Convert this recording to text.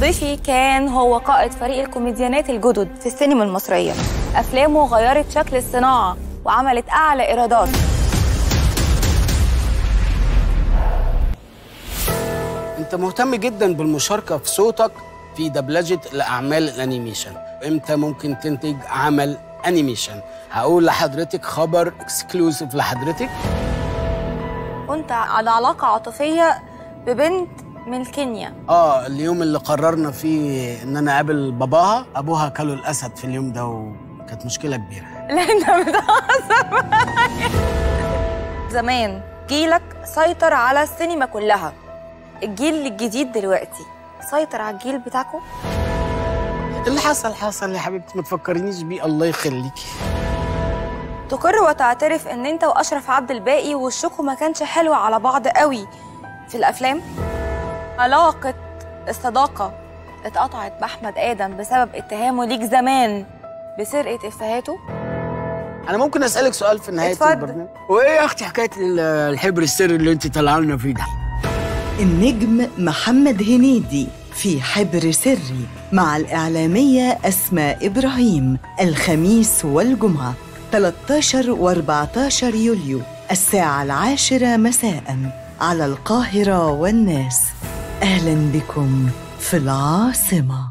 ضيفي كان هو قائد فريق الكوميديانات الجدد في السينما المصرية أفلامه غيرت شكل الصناعة وعملت أعلى إيرادات انت مهتم جدا بالمشاركه في صوتك في دبلجه الاعمال الانيميشن امتى ممكن تنتج عمل انيميشن هقول لحضرتك خبر اكسكلوسيف لحضرتك كنت على علاقة عاطفية ببنت من كينيا اه اليوم اللي قررنا فيه ان انا اقابل باباها ابوها كلوا الاسد في اليوم ده وكانت مشكله كبيره لا انت بتهزر معايا. زمان جيلك سيطر على السينما كلها الجيل الجديد دلوقتي سيطر على الجيل بتاعكم اللي حصل حصل يا حبيبتي ما تفكرنيش بيه الله يخليكي تقر وتعترف ان انت واشرف عبد الباقي وشكم ما كانش حلو على بعض قوي في الافلام علاقه الصداقه اتقطعت باحمد ادم بسبب اتهامه ليك زمان بسرقه افهاته انا ممكن اسالك سؤال في نهايه اتفضل. البرنامج وايه يا اختي حكايه ال- الحبر السري اللي انت طالعه لنا فيه ده النجم محمد هنيدي في حبر سري مع الإعلامية أسماء إبراهيم الخميس والجمعة 13 و14 يوليو الساعة العاشرة مساء على القاهرة والناس أهلا بكم في العاصمة